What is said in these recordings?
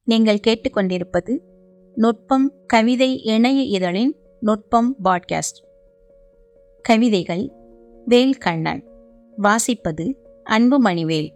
நீங்கள் கேட்டுக்கொண்டிருப்பது நுட்பம் கவிதை இணைய இதழின் நுட்பம் பாட்காஸ்ட் கவிதைகள் வேல் கண்ணன் வாசிப்பது அன்புமணிவேல்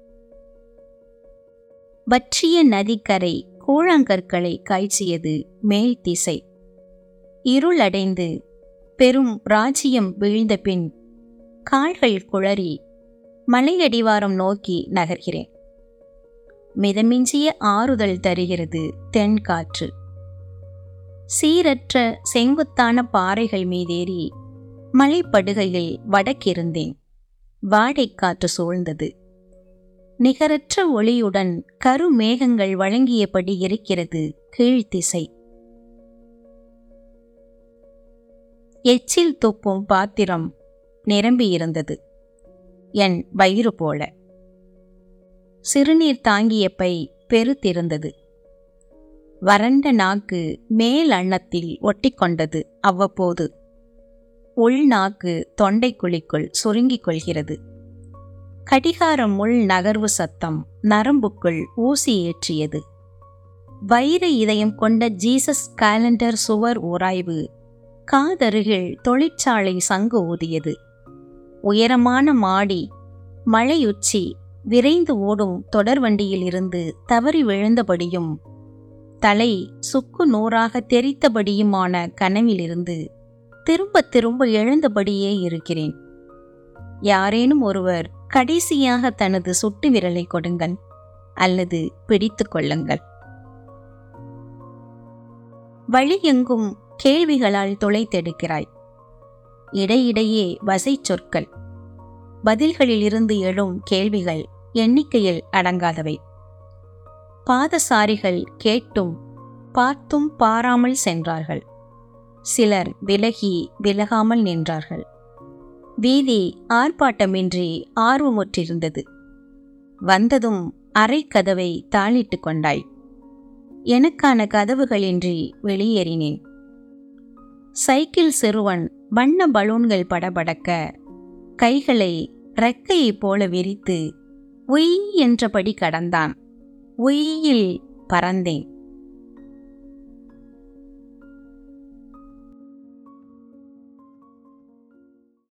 வற்றிய நதிக்கரை கூழாங்கற்களை காய்ச்சியது மேல் திசை இருளடைந்து பெரும் ராஜ்யம் வீழ்ந்த பின் கால்கள் குளறி மலையடிவாரம் நோக்கி நகர்கிறேன் மிதமிஞ்சிய ஆறுதல் தருகிறது தென்காற்று சீரற்ற செங்குத்தான பாறைகள் மீதேறி மலைப்படுகையில் வடக்கிருந்தேன் வாடைக்காற்று சூழ்ந்தது நிகரற்ற ஒளியுடன் கருமேகங்கள் வழங்கியபடி இருக்கிறது கீழ்த்திசை எச்சில் துப்பும் பாத்திரம் நிரம்பியிருந்தது என் வயிறு போல சிறுநீர் தாங்கிய பை பெருத்திருந்தது வறண்ட நாக்கு மேல் அன்னத்தில் ஒட்டிக்கொண்டது அவ்வப்போது உள்நாக்கு தொண்டைக்குழிக்குள் சுருங்கிக் கொள்கிறது கடிகாரம் முள் நகர்வு சத்தம் நரம்புக்குள் ஊசி ஏற்றியது வைர இதயம் கொண்ட ஜீசஸ் காலண்டர் சுவர் உராய்வு காதருகில் தொழிற்சாலை சங்கு ஊதியது உயரமான மாடி மழையுச்சி விரைந்து ஓடும் தொடர்வண்டியில் இருந்து தவறி விழுந்தபடியும் தலை சுக்கு நூறாக தெரித்தபடியுமான கனவிலிருந்து திரும்ப திரும்ப எழுந்தபடியே இருக்கிறேன் யாரேனும் ஒருவர் கடைசியாக தனது சுட்டு விரலை கொடுங்கள் அல்லது பிடித்து கொள்ளுங்கள் வழியெங்கும் கேள்விகளால் துளைத்தெடுக்கிறாய் இடையிடையே வசை சொற்கள் பதில்களில் இருந்து எழும் கேள்விகள் எண்ணிக்கையில் அடங்காதவை பாதசாரிகள் கேட்டும் பார்த்தும் பாராமல் சென்றார்கள் சிலர் விலகி விலகாமல் நின்றார்கள் வீதி ஆர்ப்பாட்டமின்றி ஆர்வமுற்றிருந்தது வந்ததும் அரை கதவை தாளிட்டு கொண்டாய் எனக்கான கதவுகளின்றி வெளியேறினேன் சைக்கிள் சிறுவன் வண்ண பலூன்கள் படபடக்க கைகளை ரெக்கையைப் போல விரித்து உய் என்றபடி கடந்தான் உய்யில் பறந்தேன்